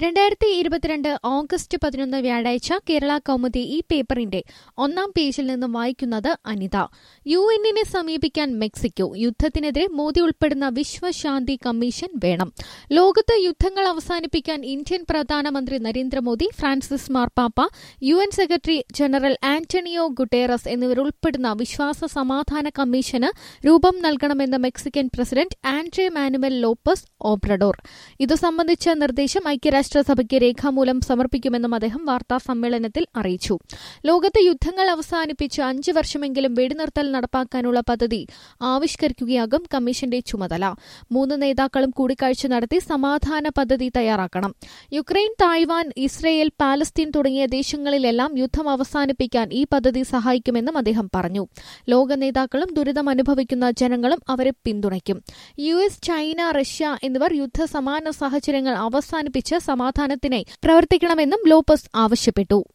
രണ്ടായിരത്തി ഇരുപത്തിരണ്ട് ഓഗസ്റ്റ് പതിനൊന്ന് വ്യാഴാഴ്ച കേരള കൗമുദി ഈ പേപ്പറിന്റെ ഒന്നാം പേജിൽ നിന്നും വായിക്കുന്നത് അനിത യു എന്നിനെ സമീപിക്കാൻ മെക്സിക്കോ യുദ്ധത്തിനെതിരെ മോദി ഉൾപ്പെടുന്ന വിശ്വശാന്തി കമ്മീഷൻ വേണം ലോകത്ത് യുദ്ധങ്ങൾ അവസാനിപ്പിക്കാൻ ഇന്ത്യൻ പ്രധാനമന്ത്രി നരേന്ദ്രമോദി ഫ്രാൻസിസ് മാർപ്പാപ്പ U N secretary general Antonio Guterres എന്നിവരുൾപ്പെടുന്ന വിശ്വാസ സമാധാന കമ്മീഷന് രൂപം നൽകണമെന്ന് Mexican president Andres Manuel Lopez Obrador ഇതു സംബന്ധിച്ച നിർദ്ദേശം ഐക്യരാഷ്ട്രസഭയ്ക്ക് രേഖാമൂലം സമർപ്പിക്കുമെന്നും അദ്ദേഹം വാർത്താ സമ്മേളനത്തിൽ അറിയിച്ചു ലോകത്ത് യുദ്ധങ്ങൾ അവസാനിപ്പിച്ച് അഞ്ച് വർഷമെങ്കിലും വെടിനിർത്തൽ നടപ്പാക്കാനുള്ള പദ്ധതി ആവിഷ്കരിക്കുകയാകും കമ്മീഷന്റെ ചുമതല മൂന്ന് നേതാക്കളും കൂടിക്കാഴ്ച നടത്തി സമാധാന പദ്ധതി തയ്യാറാക്കണം യുക്രൈൻ തായ്വാൻ ഇസ്രയേൽ പാലസ്തീൻ തുടങ്ങിയ ദേശങ്ങളിലെല്ലാം യുദ്ധം അവസാനിപ്പിക്കാൻ ഈ പദ്ധതി സഹായിക്കുമെന്നും അദ്ദേഹം പറഞ്ഞു ലോക നേതാക്കളും ദുരിതം അനുഭവിക്കുന്ന ജനങ്ങളും അവരെ പിന്തുണയ്ക്കും യു എസ് ചൈന റഷ്യ എന്നിവർ യുദ്ധ സമാന സാഹചര്യങ്ങൾ അവസാനിപ്പിച്ച് സമാധാനത്തിനായി പ്രവർത്തിക്കണമെന്നും ലോപ്പസ് ആവശ്യപ്പെട്ടു